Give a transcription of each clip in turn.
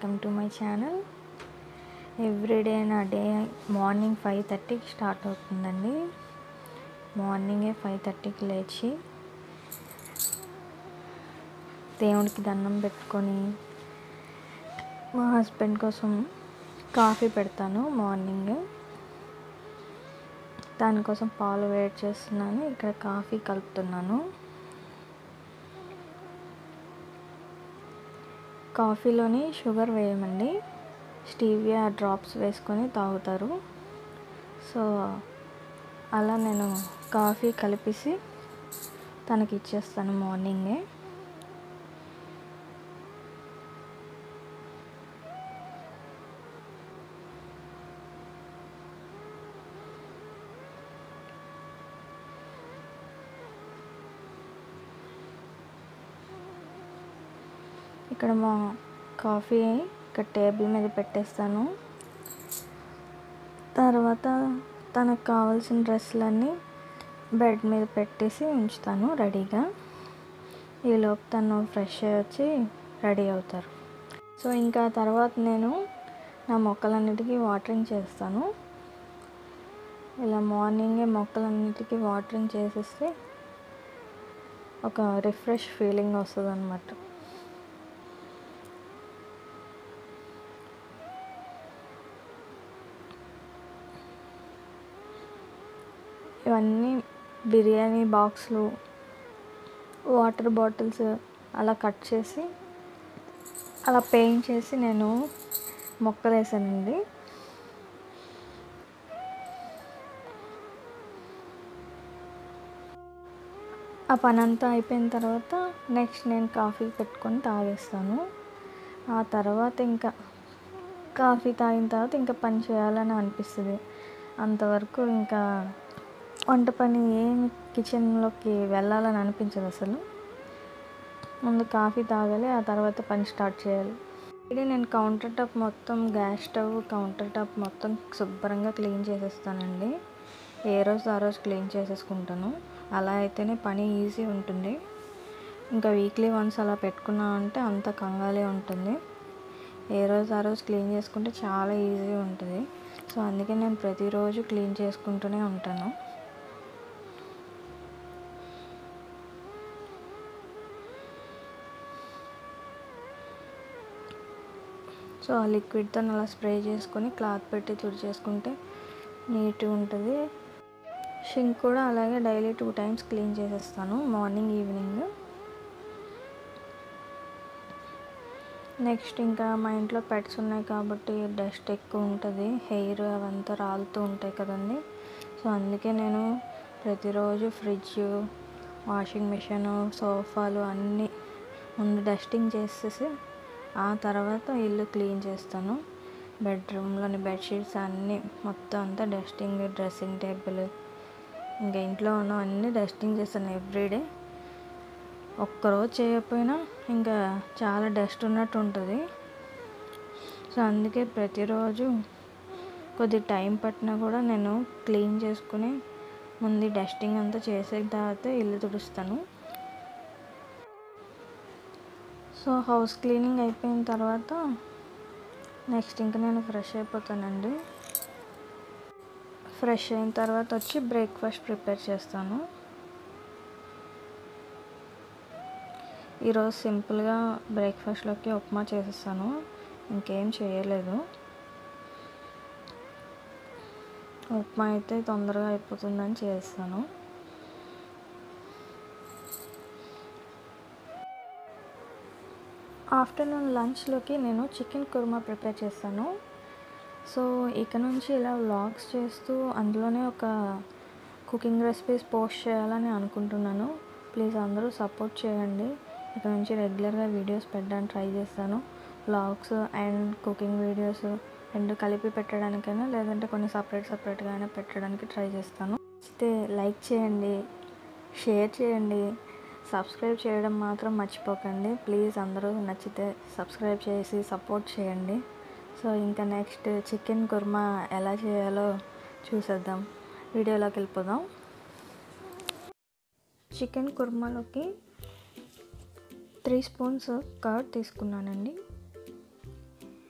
welcome to my channel everyday నా day morning five థర్టీకి start అవుతుందండి మార్నింగే ఫైవ్ థర్టీకి లేచి దేవుడికి దండం పెట్టుకొని మా హస్బెండ్ కోసం కాఫీ పెడతాను మార్నింగ్ దానికోసం పాలు వేడి చేస్తున్నాను ఇక్కడ కాఫీ కలుపుతున్నాను కాఫీలోని షుగర్ వేయమండి స్టీవియా డ్రాప్స్ వేసుకొని తాగుతారు సో అలా నేను కాఫీ కలిపేసి తనకి ఇచ్చేస్తాను మార్నింగే ఇక్కడ మా కాఫీ ఇక్కడ టేబుల్ మీద పెట్టేస్తాను తర్వాత తనకు కావాల్సిన డ్రెస్సులన్నీ బెడ్ మీద పెట్టేసి ఉంచుతాను రెడీగా ఈలోపు తను ఫ్రెష్ అయ్యి వచ్చి రెడీ అవుతారు సో ఇంకా తర్వాత నేను నా మొక్కలన్నిటికీ వాటరింగ్ చేస్తాను ఇలా మార్నింగే మొక్కలన్నిటికీ వాటరింగ్ చేసేస్తే ఒక రిఫ్రెష్ ఫీలింగ్ వస్తుంది అనమాట ఇవన్నీ బిర్యానీ బాక్స్లు వాటర్ బాటిల్స్ అలా కట్ చేసి అలా పెయింట్ చేసి నేను మొక్కలు వేసానండి ఆ పని అంతా అయిపోయిన తర్వాత నెక్స్ట్ నేను కాఫీ పెట్టుకొని తాగేస్తాను ఆ తర్వాత ఇంకా కాఫీ తాగిన తర్వాత ఇంకా పని చేయాలని అనిపిస్తుంది అంతవరకు ఇంకా వంట పని ఏమి కిచెన్లోకి వెళ్ళాలని అనిపించదు అసలు ముందు కాఫీ తాగాలి ఆ తర్వాత పని స్టార్ట్ చేయాలి ఇది నేను కౌంటర్ టాప్ మొత్తం గ్యాస్ స్టవ్ కౌంటర్ టాప్ మొత్తం శుభ్రంగా క్లీన్ చేసేస్తానండి ఏ రోజు ఆ రోజు క్లీన్ చేసేసుకుంటాను అలా అయితేనే పని ఈజీ ఉంటుంది ఇంకా వీక్లీ వన్స్ అలా పెట్టుకున్నా అంటే అంత కంగాలే ఉంటుంది ఏ రోజు ఆ రోజు క్లీన్ చేసుకుంటే చాలా ఈజీ ఉంటుంది సో అందుకే నేను ప్రతిరోజు క్లీన్ చేసుకుంటూనే ఉంటాను సో ఆ లిక్విడ్తో అలా స్ప్రే చేసుకొని క్లాత్ పెట్టి తుడిచేసుకుంటే నీట్గా ఉంటుంది షింక్ కూడా అలాగే డైలీ టూ టైమ్స్ క్లీన్ చేసేస్తాను మార్నింగ్ ఈవినింగ్ నెక్స్ట్ ఇంకా మా ఇంట్లో పెట్స్ ఉన్నాయి కాబట్టి డస్ట్ ఎక్కువ ఉంటుంది హెయిర్ అవంతా రాలుతూ ఉంటాయి కదండి సో అందుకే నేను ప్రతిరోజు ఫ్రిడ్జ్ వాషింగ్ మిషన్ సోఫాలు అన్నీ ముందు డస్టింగ్ చేసేసి ఆ తర్వాత ఇల్లు క్లీన్ చేస్తాను బెడ్రూమ్లోని బెడ్షీట్స్ అన్నీ మొత్తం అంతా డస్టింగ్ డ్రెస్సింగ్ టేబుల్ ఇంకా ఇంట్లో ఉన్న అన్నీ డస్టింగ్ చేస్తాను ఎవ్రీడే ఒక్కరోజు చేయకపోయినా ఇంకా చాలా డస్ట్ ఉన్నట్టు ఉంటుంది సో అందుకే ప్రతిరోజు కొద్ది టైం పట్టినా కూడా నేను క్లీన్ చేసుకుని ముందు డస్టింగ్ అంతా చేసిన తర్వాత ఇల్లు తుడుస్తాను సో హౌస్ క్లీనింగ్ అయిపోయిన తర్వాత నెక్స్ట్ ఇంకా నేను ఫ్రెష్ అయిపోతానండి ఫ్రెష్ అయిన తర్వాత వచ్చి బ్రేక్ఫాస్ట్ ప్రిపేర్ చేస్తాను ఈరోజు సింపుల్గా బ్రేక్ఫాస్ట్లోకి ఉప్మా చేసేస్తాను ఇంకేం చేయలేదు ఉప్మా అయితే తొందరగా అయిపోతుందని చేస్తాను ఆఫ్టర్నూన్ లంచ్లోకి నేను చికెన్ కుర్మా ప్రిపేర్ చేస్తాను సో ఇక నుంచి ఇలా వ్లాగ్స్ చేస్తూ అందులోనే ఒక కుకింగ్ రెసిపీస్ పోస్ట్ చేయాలని అనుకుంటున్నాను ప్లీజ్ అందరూ సపోర్ట్ చేయండి ఇక నుంచి రెగ్యులర్గా వీడియోస్ పెట్టడానికి ట్రై చేస్తాను వ్లాగ్స్ అండ్ కుకింగ్ వీడియోస్ రెండు కలిపి పెట్టడానికైనా లేదంటే కొన్ని సపరేట్ సపరేట్గా అయినా పెట్టడానికి ట్రై చేస్తాను అయితే లైక్ చేయండి షేర్ చేయండి సబ్స్క్రైబ్ చేయడం మాత్రం మర్చిపోకండి ప్లీజ్ అందరూ నచ్చితే సబ్స్క్రైబ్ చేసి సపోర్ట్ చేయండి సో ఇంకా నెక్స్ట్ చికెన్ కుర్మా ఎలా చేయాలో చూసేద్దాం వీడియోలోకి వెళ్ళిపోదాం చికెన్ కుర్మాలోకి త్రీ స్పూన్స్ కర్డ్ తీసుకున్నానండి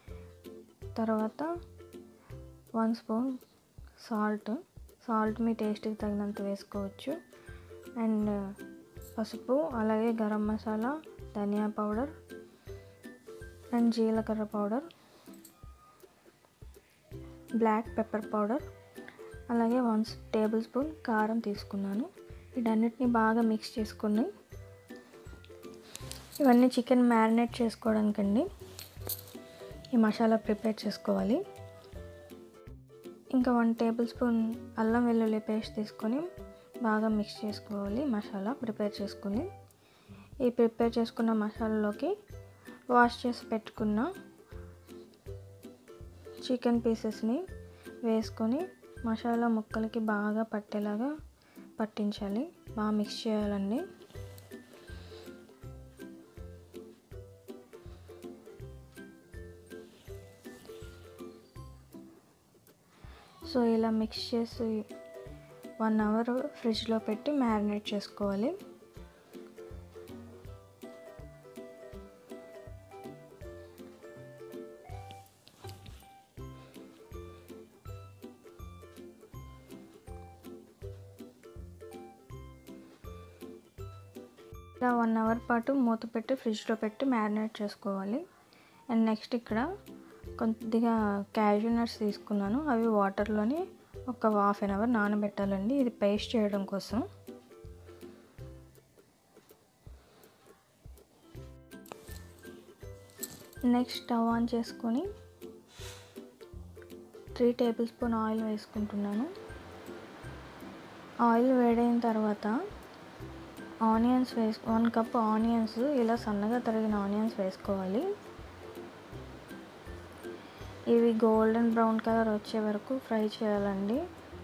తర్వాత వన్ స్పూన్ సాల్ట్ సాల్ట్ మీ టేస్ట్కి తగినంత వేసుకోవచ్చు అండ్ పసుపు అలాగే గరం మసాలా ధనియా పౌడర్ అండ్ జీలకర్ర పౌడర్ బ్లాక్ పెప్పర్ పౌడర్ అలాగే వన్ టేబుల్ స్పూన్ కారం తీసుకున్నాను వీటన్నిటిని బాగా మిక్స్ చేసుకుని ఇవన్నీ చికెన్ మ్యారినేట్ చేసుకోవడానికండి ఈ మసాలా ప్రిపేర్ చేసుకోవాలి ఇంకా వన్ టేబుల్ స్పూన్ అల్లం వెల్లుల్లి పేస్ట్ తీసుకొని బాగా మిక్స్ చేసుకోవాలి మసాలా ప్రిపేర్ చేసుకుని ఈ ప్రిపేర్ చేసుకున్న మసాలాలోకి వాష్ చేసి పెట్టుకున్న చికెన్ పీసెస్ని వేసుకొని మసాలా ముక్కలకి బాగా పట్టేలాగా పట్టించాలి బాగా మిక్స్ చేయాలండి సో ఇలా మిక్స్ చేసి వన్ అవర్ ఫ్రిడ్జ్లో పెట్టి మ్యారినేట్ చేసుకోవాలి ఇలా వన్ అవర్ పాటు మూత పెట్టి ఫ్రిడ్జ్లో పెట్టి మ్యారినేట్ చేసుకోవాలి అండ్ నెక్స్ట్ ఇక్కడ కొద్దిగా క్యాజూ నట్స్ తీసుకున్నాను అవి వాటర్లోని ఒక హాఫ్ అన్ అవర్ నానబెట్టాలండి ఇది పేస్ట్ చేయడం కోసం నెక్స్ట్ స్టవ్ ఆన్ చేసుకొని త్రీ టేబుల్ స్పూన్ ఆయిల్ వేసుకుంటున్నాను ఆయిల్ వేడైన తర్వాత ఆనియన్స్ వేసు వన్ కప్ ఆనియన్స్ ఇలా సన్నగా తరిగిన ఆనియన్స్ వేసుకోవాలి ఇవి గోల్డెన్ బ్రౌన్ కలర్ వచ్చే వరకు ఫ్రై చేయాలండి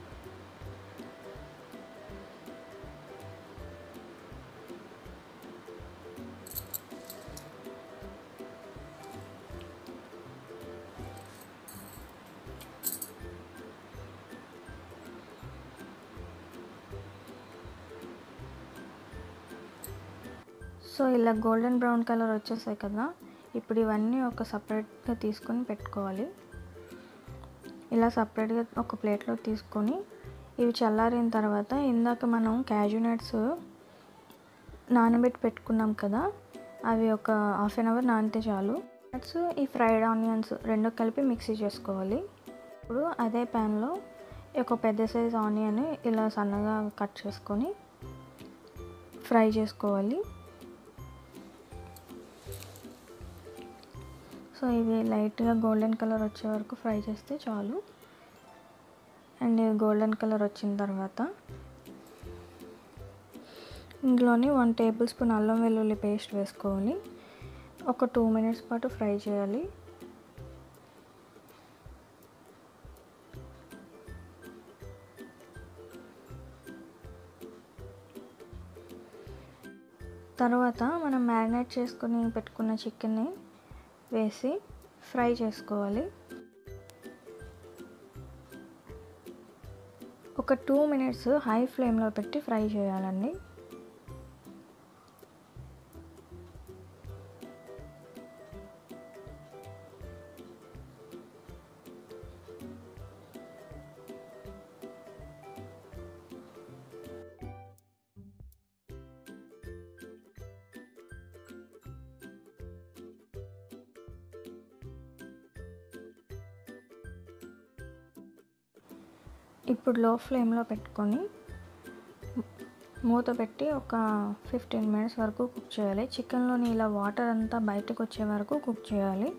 సో ఇలా గోల్డెన్ బ్రౌన్ కలర్ వచ్చేసాయి కదా ఇప్పుడు ఇవన్నీ ఒక సపరేట్గా తీసుకొని పెట్టుకోవాలి ఇలా సపరేట్గా ఒక ప్లేట్లో తీసుకొని ఇవి చల్లారిన తర్వాత ఇందాక మనం క్యాజూ నట్స్ నానబెట్టి పెట్టుకున్నాం కదా అవి ఒక హాఫ్ అన్ అవర్ నానితే చాలు నట్స్ ఈ ఫ్రైడ్ ఆనియన్స్ రెండు కలిపి మిక్సీ చేసుకోవాలి ఇప్పుడు అదే ప్యాన్లో ఒక పెద్ద సైజ్ ఆనియన్ ఇలా సన్నగా కట్ చేసుకొని ఫ్రై చేసుకోవాలి సో ఇవి లైట్గా గోల్డెన్ కలర్ వచ్చే వరకు ఫ్రై చేస్తే చాలు అండ్ ఇవి గోల్డెన్ కలర్ వచ్చిన తర్వాత ఇందులోని వన్ టేబుల్ స్పూన్ అల్లం వెల్లుల్లి పేస్ట్ వేసుకోవాలి ఒక టూ మినిట్స్ పాటు ఫ్రై చేయాలి తర్వాత మనం మ్యారినేట్ చేసుకుని పెట్టుకున్న చికెన్ని వేసి ఫ్రై చేసుకోవాలి ఒక టూ మినిట్స్ హై ఫ్లేమ్లో పెట్టి ఫ్రై చేయాలండి ఇప్పుడు లో ఫ్లేమ్లో పెట్టుకొని మూత పెట్టి ఒక ఫిఫ్టీన్ మినిట్స్ వరకు కుక్ చేయాలి చికెన్లోని ఇలా వాటర్ అంతా బయటకు వచ్చే వరకు కుక్ చేయాలి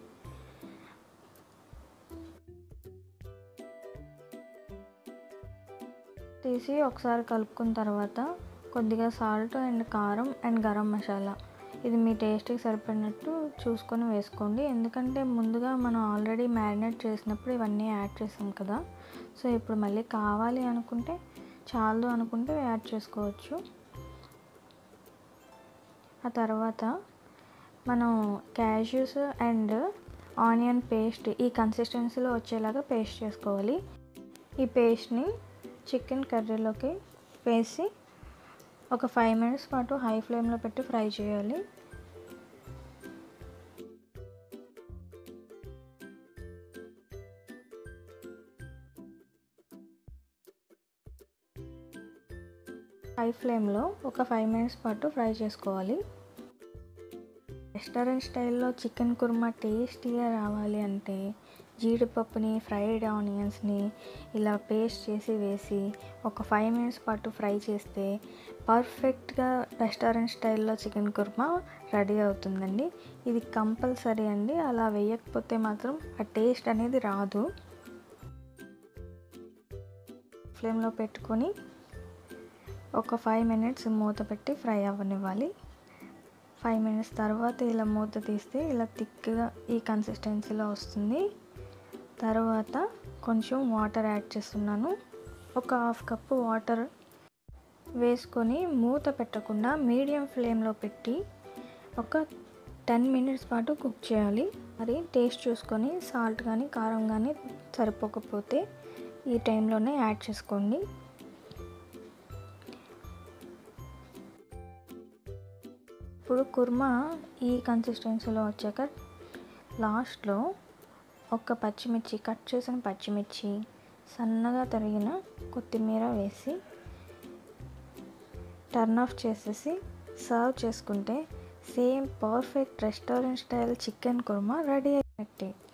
తీసి ఒకసారి కలుపుకున్న తర్వాత కొద్దిగా సాల్ట్ అండ్ కారం అండ్ గరం మసాలా ఇది మీ టేస్ట్కి సరిపడినట్టు చూసుకొని వేసుకోండి ఎందుకంటే ముందుగా మనం ఆల్రెడీ మ్యారినేట్ చేసినప్పుడు ఇవన్నీ యాడ్ చేసాం కదా సో ఇప్పుడు మళ్ళీ కావాలి అనుకుంటే చాలదు అనుకుంటే యాడ్ చేసుకోవచ్చు ఆ తర్వాత మనం క్యాష్యూస్ అండ్ ఆనియన్ పేస్ట్ ఈ కన్సిస్టెన్సీలో వచ్చేలాగా పేస్ట్ చేసుకోవాలి ఈ పేస్ట్ని చికెన్ కర్రీలోకి వేసి ఒక ఫైవ్ మినిట్స్ పాటు హై ఫ్లేమ్లో పెట్టి ఫ్రై చేయాలి హై ఫ్లేమ్లో ఒక ఫైవ్ మినిట్స్ పాటు ఫ్రై చేసుకోవాలి రెస్టారెంట్ స్టైల్లో చికెన్ కుర్మా టేస్టీగా రావాలి అంటే జీడిపప్పుని ఫ్రైడ్ ఆనియన్స్ని ఇలా పేస్ట్ చేసి వేసి ఒక ఫైవ్ మినిట్స్ పాటు ఫ్రై చేస్తే పర్ఫెక్ట్గా రెస్టారెంట్ స్టైల్లో చికెన్ కుర్మా రెడీ అవుతుందండి ఇది కంపల్సరీ అండి అలా వేయకపోతే మాత్రం ఆ టేస్ట్ అనేది రాదు ఫ్లేమ్లో పెట్టుకొని ఒక ఫైవ్ మినిట్స్ మూత పెట్టి ఫ్రై అవ్వనివ్వాలి ఫైవ్ మినిట్స్ తర్వాత ఇలా మూత తీస్తే ఇలా థిక్గా ఈ కన్సిస్టెన్సీలో వస్తుంది తర్వాత కొంచెం వాటర్ యాడ్ చేస్తున్నాను ఒక హాఫ్ కప్పు వాటర్ వేసుకొని మూత పెట్టకుండా మీడియం ఫ్లేమ్లో పెట్టి ఒక టెన్ మినిట్స్ పాటు కుక్ చేయాలి మరి టేస్ట్ చూసుకొని సాల్ట్ కానీ కారం కానీ సరిపోకపోతే ఈ టైంలోనే యాడ్ చేసుకోండి ఇప్పుడు కుర్మా ఈ కన్సిస్టెన్సీలో వచ్చాక లాస్ట్లో ఒక పచ్చిమిర్చి కట్ చేసిన పచ్చిమిర్చి సన్నగా తరిగిన కొత్తిమీర వేసి టర్న్ ఆఫ్ చేసేసి సర్వ్ చేసుకుంటే same perfect restaurant style chicken kurma ready అయినట్టే